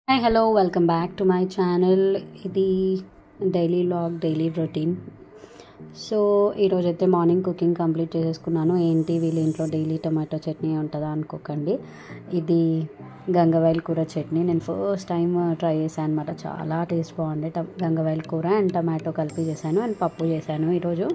hi hello welcome back to my channel ఇది daily log daily routine so ఈరోజైతే morning cooking complete చేసేసుకున్నాను ఏంటి వీళ్ళ ఇంట్లో డైలీ టమాటో చట్నీ ఉంటుందా అనుకోకండి ఇది గంగవాయిల కూర చట్నీ నేను ఫస్ట్ టైం ట్రై చేశాను అనమాట చాలా టేస్ట్ బాగుంది ట గంగవాయిల కూర అండ్ టమాటో కలిపి చేశాను అండ్ పప్పు చేశాను ఈరోజు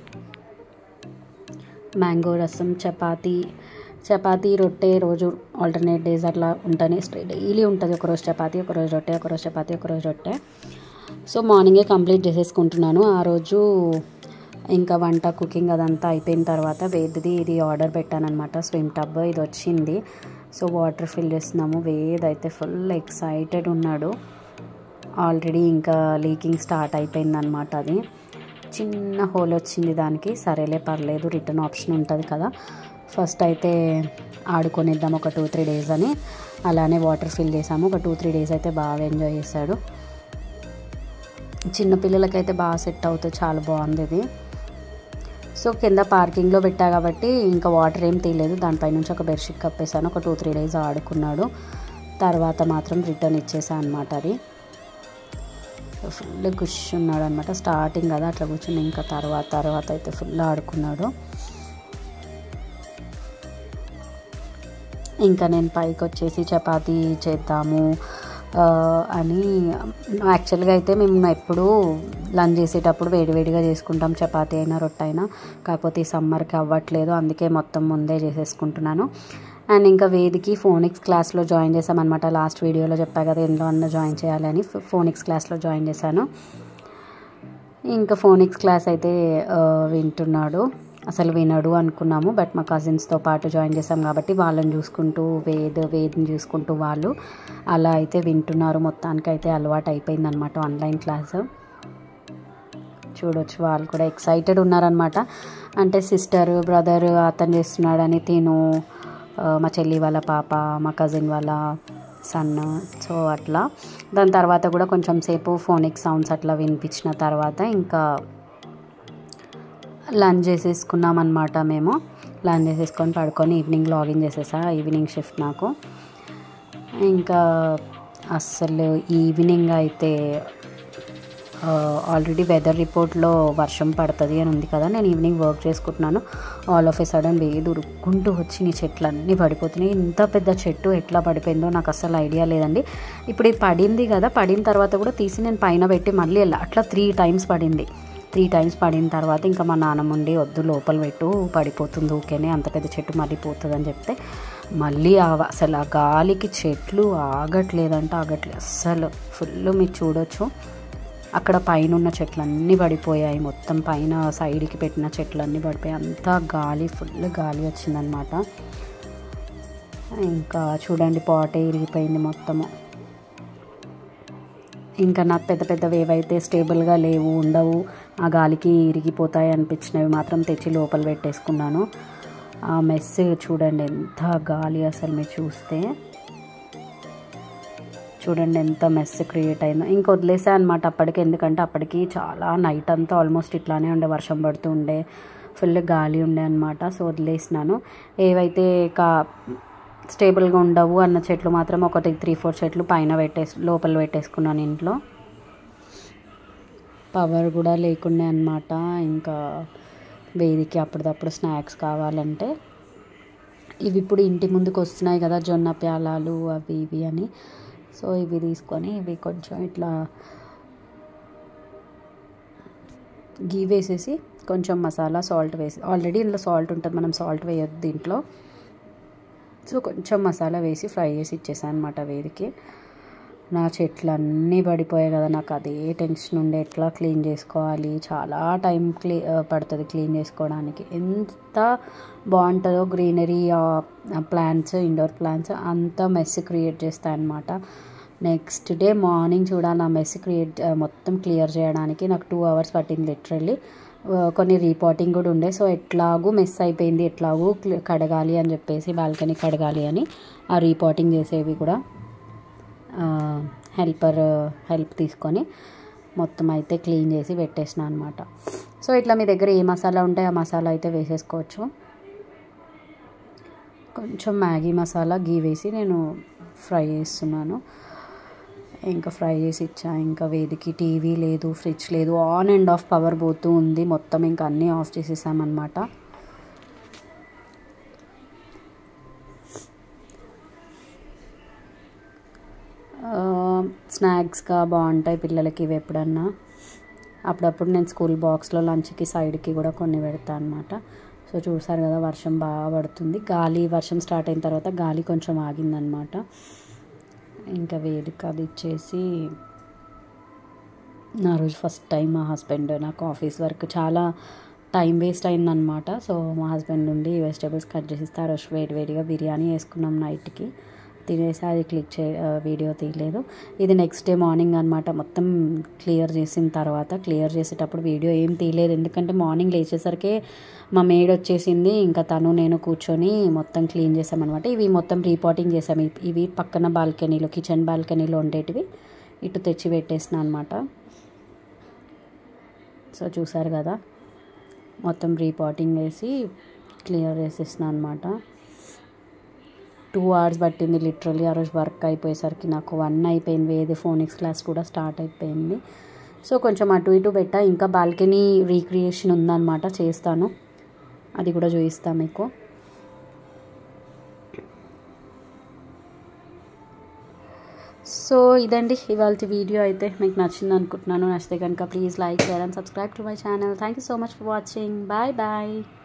మ్యాంగో రసం చపాతీ చపాతీ రొట్టె రోజు ఆల్టర్నేట్ డేస్ అట్లా ఉంటానే డైలీ ఉంటుంది ఒకరోజు చపాతీ ఒకరోజు రొట్టె ఒకరోజు చపాతీ ఒకరోజు రొట్టె సో మార్నింగే కంప్లీట్ చేసేసుకుంటున్నాను ఆ రోజు ఇంకా వంట కుకింగ్ అదంతా అయిపోయిన తర్వాత వేద్ది ఇది ఆర్డర్ పెట్టానమాట స్విమ్ టబ్ ఇది వచ్చింది సో వాటర్ ఫిల్ చేస్తున్నాము వేద్ అయితే ఫుల్ ఎక్సైటెడ్ ఉన్నాడు ఆల్రెడీ ఇంకా లీకింగ్ స్టార్ట్ అయిపోయిందనమాట అది చిన్న హోల్ వచ్చింది దానికి సరేలే పర్లేదు రిటర్న్ ఆప్షన్ ఉంటుంది కదా ఫస్ట్ అయితే ఆడుకొనిద్దాం ఒక టూ త్రీ డేస్ అని అలానే వాటర్ ఫిల్ చేసాము ఒక టూ త్రీ డేస్ అయితే బాగా ఎంజాయ్ చేశాడు చిన్నపిల్లలకైతే బాగా సెట్ అవుతుంది చాలా బాగుంది ఇది సో కింద పార్కింగ్లో పెట్టా కాబట్టి ఇంకా వాటర్ ఏం తీయలేదు దానిపై నుంచి ఒక బెడ్షీట్ కప్పేసాను ఒక టూ త్రీ డేస్ ఆడుకున్నాడు తర్వాత మాత్రం రిటర్న్ ఇచ్చేసాను అనమాట అది ఫుల్ కూర్చున్నాడు అనమాట స్టార్టింగ్ కదా అట్లా కూర్చుని ఇంకా తర్వాత తర్వాత అయితే ఫుల్ ఆడుకున్నాడు ఇంకా నేను పైకి వచ్చేసి చపాతీ చేద్దాము అని యాక్చువల్గా అయితే మేము ఎప్పుడు లంచ్ చేసేటప్పుడు వేడివేడిగా చేసుకుంటాం చపాతీ అయినా రొట్టె అయినా కాకపోతే ఈ సమ్మర్కి అవ్వట్లేదు అందుకే మొత్తం ముందే చేసేసుకుంటున్నాను అండ్ ఇంకా వేదికి ఫోనిక్స్ క్లాస్లో జాయిన్ చేసామన్నమాట లాస్ట్ వీడియోలో చెప్పా కదా ఎందులో అన్న జాయిన్ చేయాలని ఫోనిక్స్ క్లాస్లో జాయిన్ చేశాను ఇంకా ఫోనిక్స్ క్లాస్ అయితే వింటున్నాడు అసలు వినడు అనుకున్నాము బట్ మా కజిన్స్తో పాటు జాయిన్ చేసాం కాబట్టి వాళ్ళని చూసుకుంటూ వేద్ వేద్ని చూసుకుంటూ వాళ్ళు అలా అయితే వింటున్నారు మొత్తానికి అయితే అలవాటు అయిపోయిందనమాట ఆన్లైన్ క్లాస్ చూడొచ్చు వాళ్ళు కూడా ఎక్సైటెడ్ ఉన్నారనమాట అంటే సిస్టర్ బ్రదర్ అతను చేస్తున్నాడని తిను మా చెల్లి వాళ్ళ పాప మా కజిన్ వాళ్ళ సన్ సో అట్లా దాని తర్వాత కూడా కొంచెం సేపు ఫోనిక్ సౌండ్స్ అట్లా వినిపించిన తర్వాత ఇంకా లంచ్ చేసేసుకున్నాం అనమాట మేము లంచ్ చేసేసుకొని పడుకొని ఈవినింగ్ లాగిన్ చేసేసా ఈవినింగ్ షిఫ్ట్ నాకు ఇంకా అస్సలు ఈవినింగ్ అయితే ఆల్రెడీ వెదర్ రిపోర్ట్లో వర్షం పడుతుంది అని ఉంది కదా నేను ఈవినింగ్ వర్క్ చేసుకుంటున్నాను all of a sudden Vedi ఉరుక్కుంటూ వచ్చి నీ చెట్లు అన్నీ పడిపోతున్నాయి ఇంత పెద్ద చెట్టు ఎట్లా పడిపోయిందో నాకు అసలు ఐడియా లేదండి ఇప్పుడు ఇది పడింది కదా పడిన తర్వాత కూడా తీసి నేను పైన పెట్టి మళ్ళీ అట్లా త్రీ టైమ్స్ పడింది త్రీ టైమ్స్ పడిన తర్వాత ఇంకా మా నాన్నమ్మ ఉండి వద్దు లోపల పెట్టు పడిపోతుంది ఊకేనే అంత పెద్ద చెట్టు మళ్ళీ పోతుంది అని చెప్తే మళ్ళీ అసలు ఆ గాలికి చెట్లు ఆగట్లేదంటే ఆగట్లేదు అస్సలు ఫుల్ మీరు చూడొచ్చు అక్కడ పైన ఉన్న చెట్లు అన్నీ పడిపోయాయి మొత్తం పైన సైడ్కి పెట్టిన చెట్లు అన్నీ పడిపోయాయి అంతా గాలి ఫుల్ గాలి వచ్చిందనమాట ఇంకా చూడండి పాటే ఇరిగిపోయింది మొత్తము ఇంకా నాకు పెద్ద పెద్దవి ఏవైతే స్టేబుల్గా లేవు ఉండవు ఆ గాలికి ఇరిగిపోతాయి అనిపించినవి మాత్రం తెచ్చి లోపల పెట్టేసుకున్నాను ఆ మెస్ చూడండి ఎంత గాలి అసలు మీరు చూస్తే చూడండి ఎంత మెస్ క్రియేట్ అయిందో ఇంక వదిలేసా అనమాట అప్పటికి ఎందుకంటే అప్పటికి చాలా నైట్ అంతా ఆల్మోస్ట్ ఇట్లానే ఉండే వర్షం పడుతూ ఉండే ఫుల్ గాలి ఉండే అనమాట సో వదిలేసినాను ఏవైతే కా స్టేబుల్గా ఉండవు అన్న చెట్లు మాత్రం ఒకటి త్రీ ఫోర్ చెట్లు పైన పెట్టేసి లోపల పెట్టేసుకున్నాను ఇంట్లో పవర్ కూడా లేకుండా అనమాట ఇంకా వేదికి అప్పటిదప్పుడు స్నాక్స్ కావాలంటే ఇవి ఇప్పుడు ఇంటి ముందుకు వస్తున్నాయి కదా జొన్న ప్యాలాలు అవి ఇవి అని సో ఇవి తీసుకొని ఇవి కొంచెం ఇట్లా గీ వేసేసి కొంచెం మసాలా సాల్ట్ వేసి ఆల్రెడీ ఇందులో సాల్ట్ ఉంటుంది మనం సాల్ట్ వేయొద్దు దీంట్లో సో కొంచెం మసాలా వేసి ఫ్రై చేసి ఇచ్చేసాను అనమాట వేదికి నా చెట్లు అన్నీ పడిపోయాయి కదా నాకు అదే టెన్షన్ ఉండే ఎట్లా క్లీన్ చేసుకోవాలి చాలా టైం క్లీ పడుతుంది క్లీన్ చేసుకోవడానికి ఎంత బాగుంటుందో గ్రీనరీ ప్లాంట్స్ ఇండోర్ ప్లాంట్స్ అంత మెస్ క్రియేట్ చేస్తాయి అనమాట నెక్స్ట్ డే మార్నింగ్ చూడాలి ఆ మెస్ క్రియేట్ మొత్తం క్లియర్ చేయడానికి నాకు టూ అవర్స్ పట్టింది లిటరల్లీ కొన్ని రీపోర్టింగ్ కూడా ఉండే సో ఎట్లాగూ మిస్ అయిపోయింది ఎట్లాగూ కడగాలి అని చెప్పేసి బాల్కనీ కడగాలి అని ఆ రీపోర్టింగ్ చేసేవి కూడా హెల్పర్ హెల్ప్ తీసుకొని మొత్తం అయితే క్లీన్ చేసి పెట్టేసిన అనమాట సో ఇట్లా మీ దగ్గర ఏ మసాలా ఉంటే ఆ మసాలా అయితే వేసేసుకోవచ్చు కొంచెం మ్యాగీ మసాలా గీ వేసి నేను ఫ్రై చేస్తున్నాను ఇంకా ఫ్రై చేసి ఇచ్చా ఇంకా వేదికి టీవీ లేదు ఫ్రిడ్జ్ లేదు ఆన్ అండ్ ఆఫ్ పవర్ పోతూ ఉంది మొత్తం ఇంకా అన్నీ ఆఫ్ చేసేసామన్నమాట స్నాక్స్గా బాగుంటాయి పిల్లలకి ఇవి ఎప్పుడన్నా అప్పుడప్పుడు నేను స్కూల్ బాక్స్లో లంచ్కి సైడ్కి కూడా కొన్ని పెడతాను అనమాట సో చూసారు కదా వర్షం బాగా పడుతుంది గాలి వర్షం స్టార్ట్ అయిన తర్వాత గాలి కొంచెం ఆగిందనమాట ఇంకా వేదిక అది ఇచ్చేసి నా రోజు ఫస్ట్ టైం మా హస్బెండ్ నాకు ఆఫీస్ వర్క్ చాలా టైం వేస్ట్ అయిందనమాట సో మా హస్బెండ్ నుండి వెజిటేబుల్స్ కట్ చేసి ఇస్తే ఆ రోజు వేడి వేడిగా బిర్యానీ వేసుకున్నాం నైట్కి తినేసి అది క్లిక్ చే వీడియో తీయలేదు ఇది నెక్స్ట్ డే మార్నింగ్ అనమాట మొత్తం క్లియర్ చేసిన తర్వాత క్లియర్ చేసేటప్పుడు వీడియో ఏం తీయలేదు ఎందుకంటే మార్నింగ్ లేచేసరికి మా మేడ్ వచ్చేసింది ఇంకా తను నేను కూర్చొని మొత్తం క్లీన్ చేసామన్నమాట ఇవి మొత్తం రీపాటింగ్ చేసాము ఇవి పక్కన బాల్కనీలో కిచెన్ బాల్కనీలో ఉండేటివి ఇటు తెచ్చి పెట్టేసిన అనమాట సో చూసారు కదా మొత్తం రీపాటింగ్ వేసి క్లియర్ చేసేసిన అనమాట టూ అవర్స్ పట్టింది లిటరలీ ఆ రోజు వర్క్ అయిపోయేసరికి నాకు వన్ అయిపోయింది ఏది ఫోనిక్స్ క్లాస్ కూడా స్టార్ట్ అయిపోయింది సో కొంచెం అటు ఇటు పెట్టా ఇంకా బాల్కనీ రీక్రియేషన్ ఉందన్నమాట చేస్తాను అది కూడా చూపిస్తాను మీకు సో ఇదండి ఇవాళ వీడియో అయితే మీకు నచ్చింది అనుకుంటున్నాను నచ్చితే కనుక please like share and subscribe to my channel thank you so much for watching bye bye